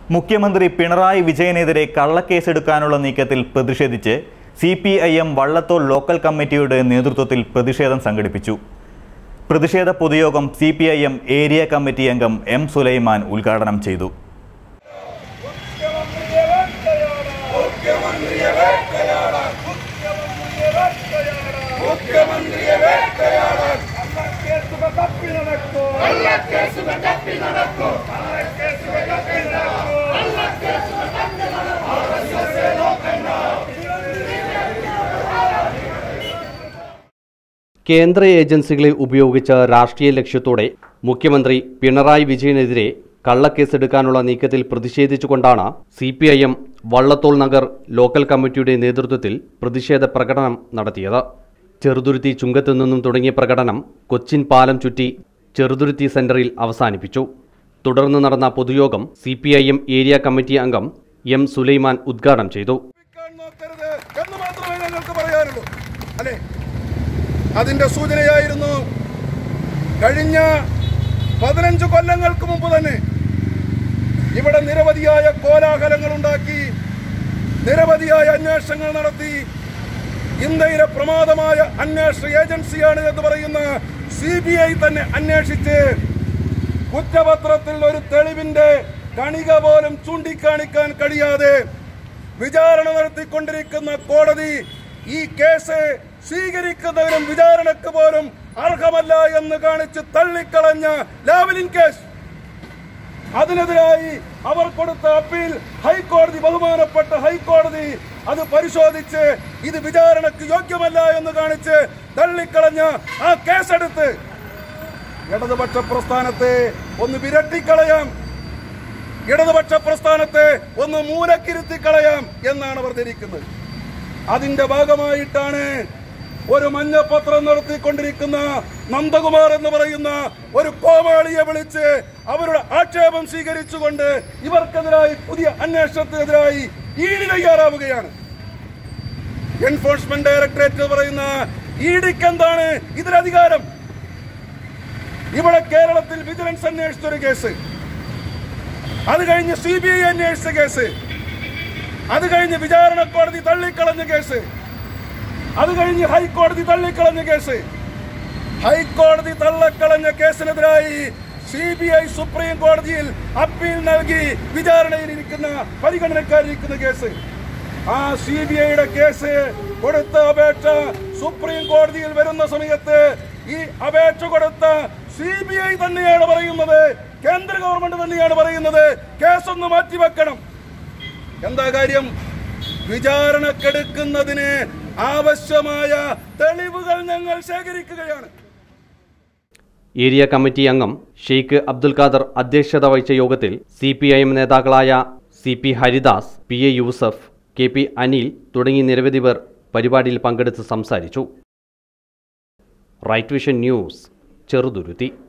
മുഖ്യമന്ത്രി പിണറായി വിജയനെതിരെ കള്ളക്കേസെടുക്കാനുള്ള നീക്കത്തിൽ പ്രതിഷേധിച്ച് C P I M Vallathol local കമ്മിറ്റിയുടെ നേതൃത്വത്തിൽ പ്രതിഷേധം സംഘടിപ്പിച്ചു പ്രതിഷേധ പൊതുയോഗം C P I M area committee അംഗം എം സുലൈമാൻ ഉദ്ഘാടനം ചെയ്തു മുഖ്യമന്ത്രിയെ വേട്ടയാടാൻ മുഖ്യമന്ത്രിയെ വേട്ടയാടാൻ മുഖ്യമന്ത്രിയെ വേട്ടയാടാൻ കള്ളക്കേസുകൾ തപ്പി നടക്കൂ കള്ളക്കേസുകൾ തപ്പി നടക്കൂ കള്ളക്കേസുകൾ തപ്പി നടക്കൂ കള്ളക്കേസുകൾ തപ്പി നടക്കൂ കേന്ദ്ര ഏജൻസികളെ ഉപയോഗിച്ച് രാഷ്ട്രീയ ലക്ഷ്യത്തോടെ മുഖ്യമന്ത്രി പിണറായി വിജയനെതിരെ കള്ളക്കേസെടുക്കാനുള്ള നീക്കത്തിൽ പ്രതിഷേധിച്ചുകൊണ്ടാണ് C P I M Vallathol Nagar local കമ്മിറ്റിയുടെ നേതൃത്വത്തിൽ പ്രതിഷേധ പ്രകടനം നടത്തിയത് ചെറുതുരുത്തി ചുങ്കത്തു നിന്നും തുടങ്ങിയ പ്രകടനം കൊച്ചിൻ പാലം ചുറ്റി ചെറുതുരുത്തി സെന്ററിൽ അവസാനിപ്പിച്ചു തുടർന്ന് നടന്ന പൊതുയോഗം C P I M area committee അംഗം എം സുലൈമാൻ ഉദ്ഘാടനം ചെയ്തു ജീവിക്കാൻ നോക്കരുത് എന്ന് മാത്രമേ ഞങ്ങൾക്ക് പറയാനുള്ളൂ അല്ലെ അതിന്റെ സൂചനയായിരുന്നു കഴിഞ്ഞ പതിനഞ്ച് കൊല്ലങ്ങൾക്ക് മുമ്പ് തന്നെ ഇവിടെ നിരവധിയായ കോലാഹലങ്ങൾ ഉണ്ടാക്കി നിരവധിയായ അന്വേഷണങ്ങൾ നടത്തി ഇന്ത്യയിലെ പ്രമാദമായ അന്വേഷണ ഏജൻസിയാണ് എന്ന് പറയുന്ന സി ബി ഐ തന്നെ അന്വേഷിച്ച് കുറ്റപത്രത്തിൽ ഒരു തെളിവിന്റെ കണിക പോലും ചൂണ്ടിക്കാണിക്കാൻ കഴിയാതെ വിചാരണ നടത്തിക്കൊണ്ടിരിക്കുന്ന കോടതി ഈ കേസ് സ്വീകരിക്കുന്നതിനും വിചാരണക്ക് പോലും അർഹമല്ല എന്ന് കാണിച്ച് തള്ളിക്കളഞ്ഞ ലാവലിൻ കേസ് അതിനെതിരായി അവർ കൊടുത്ത അപ്പീൽ ഹൈക്കോടതി ബഹുമാനപ്പെട്ട ഹൈക്കോടതി അത് പരിശോധിച്ച് ഇത് വിചാരണക്ക് യോഗ്യമല്ല എന്ന് കാണിച്ച് തള്ളിക്കളഞ്ഞ ആ കേസെടുത്ത് ഇടതുപക്ഷ പ്രസ്ഥാനത്തെ ഒന്ന് വിരട്ടിക്കളയാം ഇടതുപക്ഷ പ്രസ്ഥാനത്തെ ഒന്ന് മൂലക്കിരുത്തി കളയാം എന്നാണ് അവർ ധരിക്കുന്നത് അതിന്റെ ഭാഗമായിട്ടാണ് ഒരു മഞ്ഞപ്പത്രം നടത്തിക്കൊണ്ടിരിക്കുന്ന നന്ദകുമാർ എന്ന് പറയുന്ന ഒരു കോമാളിയെ വിളിച്ച് അവരുടെ ആക്ഷേപം സ്വീകരിച്ചുകൊണ്ട് ഇവർക്കെതിരായി പുതിയ അന്വേഷണത്തിനെതിരായി ഈടി തയ്യാറാവുകയാണ് എൻഫോഴ്സ്മെന്റ് ഡയറക്ടറേറ്റ് പറയുന്ന ഈഡിക്ക് എന്താണ് ഇതിലധികാരം ഇവിടെ കേരളത്തിൽ വിജിലൻസ് അന്വേഷിച്ച ഒരു കേസ് അത് കഴിഞ്ഞ് സി ബി ഐ അന്വേഷിച്ച കേസ് അത് കഴിഞ്ഞ് വിചാരണ കോടതി തള്ളിക്കളഞ്ഞ കേസ് അത് കഴിഞ്ഞ് ഹൈക്കോടതി തള്ളിക്കളഞ്ഞ കേസ് ഹൈക്കോടതി തള്ളക്കളഞ്ഞ കേസിനെതിരായി സി ബി ഐ സുപ്രീം കോടതിയിൽ അപ്പീൽ നൽകി വിചാരണയിലിരിക്കുന്ന പരിഗണനക്കാരിരിക്കുന്ന കേസ് ആ സി ബി ഐയുടെ കേസ് കൊടുത്ത അപേക്ഷ സുപ്രീം കോടതിയിൽ വരുന്ന സമയത്ത് ഈ അപേക്ഷ കൊടുത്ത സി ബി ഐ തന്നെയാണ് പറയുന്നത് കേന്ദ്ര ഗവൺമെന്റ് തന്നെയാണ് പറയുന്നത് കേസൊന്ന് മാറ്റിവെക്കണം എന്താ കാര്യം വിചാരണക്കെടുക്കുന്നതിന് ആവശ്യമായ തെളിവുകൾ ഞങ്ങൾ ശേഖരിക്കുകയാണ് ഏരിയ കമ്മിറ്റി അംഗം ഷെയ്ഖ് അബ്ദുൽ ഖാദർ അധ്യക്ഷത വഹിച്ച യോഗത്തിൽ സി പി ഐ എം നേതാക്കളായ C P Haridas P A Yusuf K P Anil തുടങ്ങി നിരവധി പേർ പരിപാടിയിൽ പങ്കെടുത്ത് സംസാരിച്ചു റൈറ്റ് വിഷൻ ന്യൂസ് ചെറുതുരുത്തി